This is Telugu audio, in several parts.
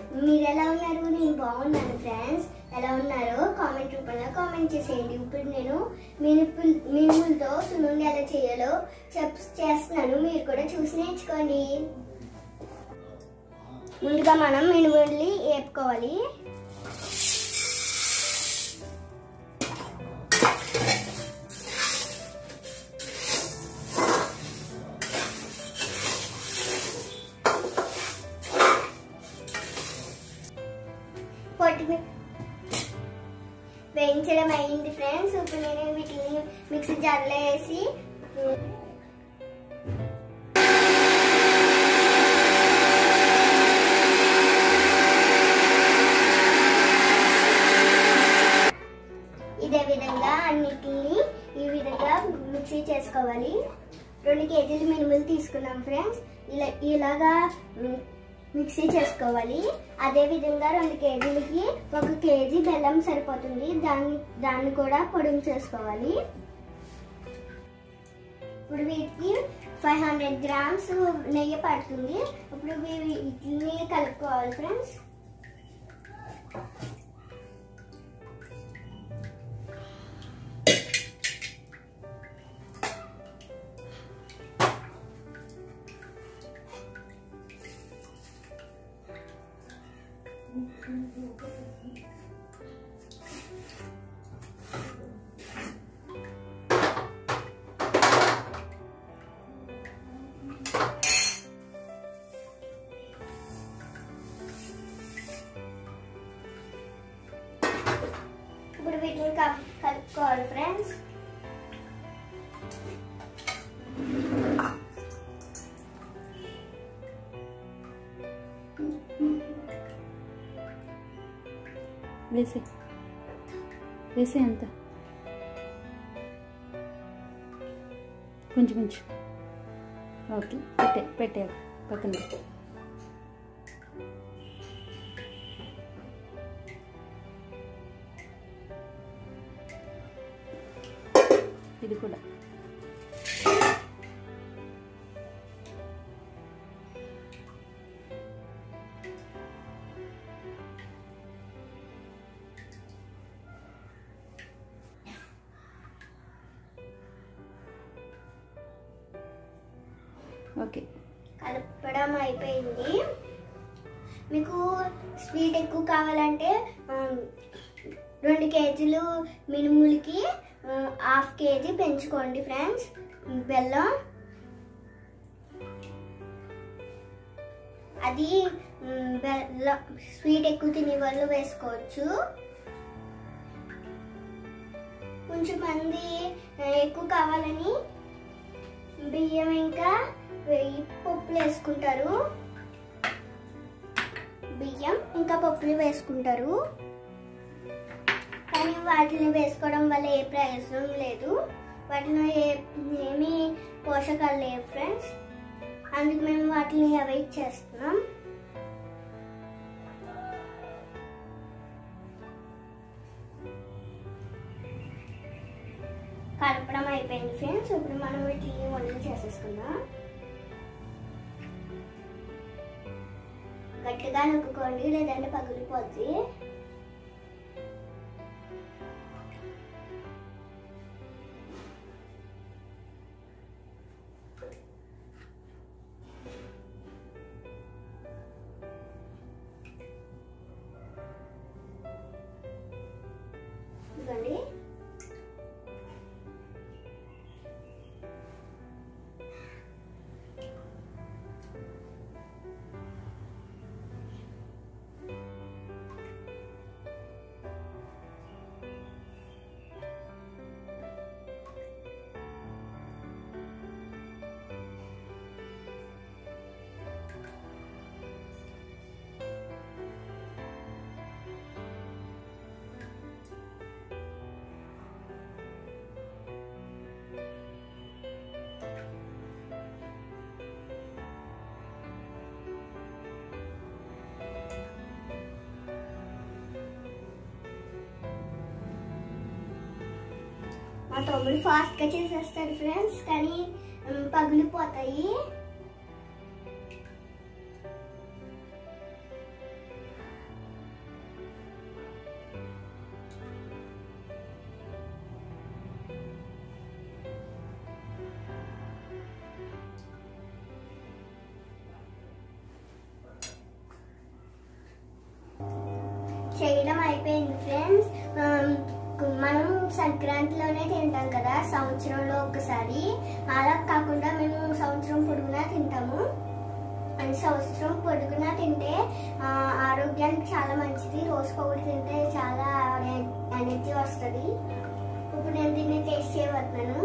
మీరు ఎలా ఉన్నారు నేను బాగున్నాను ఫ్రెండ్స్ ఎలా ఉన్నారో కామెంట్ రూపంలో కామెంట్ చేసేయండి ఇప్పుడు నేను మినుపుల్ మినుములతో సున్నుండి ఎలా చేయాలో చెప్ చేస్తున్నాను మీరు కూడా చూసి నేర్చుకోండి ముందుగా మనం మినుముల్ని వేపుకోవాలి పొట్టి మీ- వేయించడం అయింది ఫ్రెండ్స్ ఇప్పుడు నేను వీటిని మిక్సీ జార్లో వేసి ఇదే విధంగా అన్నిటిని ఈ విధంగా మిక్సీ చేసుకోవాలి రెండు కేజీలు మినుములు తీసుకున్నాం ఫ్రెండ్స్ ఇలా ఇలాగా మి- మిక్సీ చేసుకోవాలి అదే విధంగా రెండు కేజీలకి ఒక కేజీ బెల్లం సరిపోతుంది దాన్ని దాన్ని కూడా పొడుము చేసుకోవాలి ఇప్పుడు వీటికి ఫైవ్ హండ్రెడ్ గ్రామ్స్ నెయ్యి పడుతుంది ఇప్పుడు వీ- వీటిని కలుపుకోవాలి ఫ్రెండ్స్ ఇప్పుడు వీటిని కప్- కలుపుకోవాలి ఫ్రెండ్స్ వేసే వేసే అంత కొంచెం కొంచెం ఓకే పెట్టే పెట్టే పక్కన పెట్టే ఇది కూడా ఓకే కలపడం అయిపోయింది మీకు స్వీట్ ఎక్కువ కావాలంటే ఆ, రెండు కేజీలు మినుములకి ఆ, హాఫ్ కేజీ పెంచుకోండి ఫ్రెండ్స్ బెల్లం అది మ్, బెల్లం స్వీట్ ఎక్కువ తినే వాళ్ళు వేసుకోవచ్చు కొంచెం మంది ఆ, ఎక్కువ కావాలని బియ్యం ఇంకా ఈ పప్పులు వేసుకుంటారు బియ్యం ఇంకా పప్పులు వేసుకుంటారు కానీ వాటిని వేసుకోవడం వల్ల ఏ ప్రయోజనం లేదు వాటిలో ఏ ఏమీ పోషకాలు లేవు ఫ్రెండ్స్ అందుకు మేము వాటిని అవాయిడ్ చేస్తున్నాం కలపడం అయిపోయింది ఫ్రెండ్స్ ఇప్పుడు మనం వీటిని వంటలు చేసేసుకుందాం గట్టిగా నొక్కుకోండి లేదంటే పగిలిపోద్ది ఇదిగోండి మా తమ్ముడు ఫాస్ట్ గా చేసేస్తాడు ఫ్రెండ్స్ కానీ ఉమ్, పగిలిపోతాయి చేయడం అయిపోయింది ఫ్రెండ్స్ మనం సంక్రాంతిలోనే తింటాం కదా సంవత్సరంలో ఒకసారి అలా కాకుండా మేము సంవత్సరం పొడుగునా తింటాము అండ్ సంవత్సరం పొడుగునా తింటే ఆ, ఆరోగ్యానికి చాలా మంచిది రోజుకొకటి తింటే చాలా ఎనర్జీ వస్తుంది ఇప్పుడు నేను దీన్ని టేస్ట్ చేయబోతున్నాను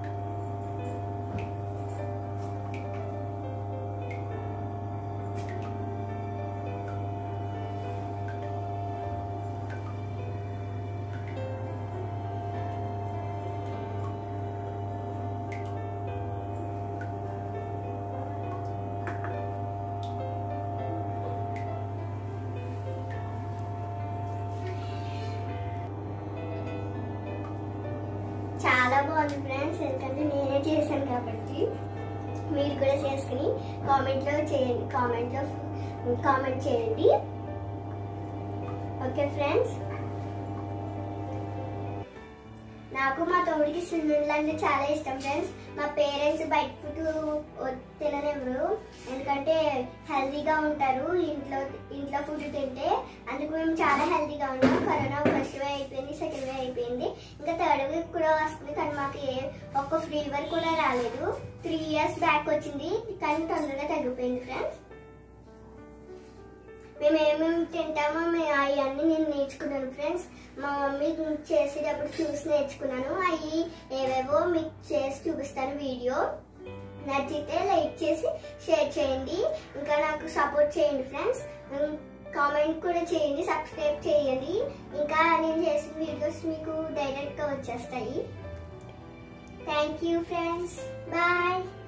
చాలా బాగుంది ఫ్రెండ్స్ ఎందుకంటే నేనే చేశాను కాబట్టి మీరు కూడా చేసుకుని కామెంట్లో చేయండి కామెంట్లో కామెంట్ చేయండి ఓకే ఫ్రెండ్స్ నాకు మా తమ్ముడికి సున్నుండలు అంటే చాలా ఇష్టం ఫ్రెండ్స్ మా పేరెంట్స్ బయట ఫుడ్ తిననివ్వరు ఎందుకంటే హెల్తీగా ఉంటారు ఇంట్లో ఇంట్లో ఫుడ్ తింటే అందుకు మేము చాలా హెల్తీగా ఉన్నాం కరోనా ఫస్ట్ వే అయిపోయింది సెకండ్ వే అయిపోయింది ఇంకా థర్డ్ వే కూడా వస్తుంది కానీ మాకు ఏ ఒక్క ఫీవర్ కూడా రాలేదు త్రీ ఇయర్స్ బ్యాక్ వచ్చింది కానీ తొందరగా తగ్గిపోయింది ఫ్రెండ్స్ మేము ఏమేమి తింటామో మేము అవన్నీ నేను నేర్చుకున్నాను ఫ్రెండ్స్ మా మమ్మీ చేసేటప్పుడు చూసి నేర్చుకున్నాను అవి ఏవేవో మీకు చేసి చూపిస్తాను వీడియో నచ్చితే లైక్ చేసి షేర్ చేయండి ఇంకా నాకు సపోర్ట్ చేయండి ఫ్రెండ్స్ కామెంట్ కూడా చేయండి సబ్స్క్రైబ్ చేయండి ఇంకా నేను చేసిన వీడియోస్ మీకు డైరెక్ట్గా వచ్చేస్తాయి థ్యాంక్ యూ ఫ్రెండ్స్ బాయ్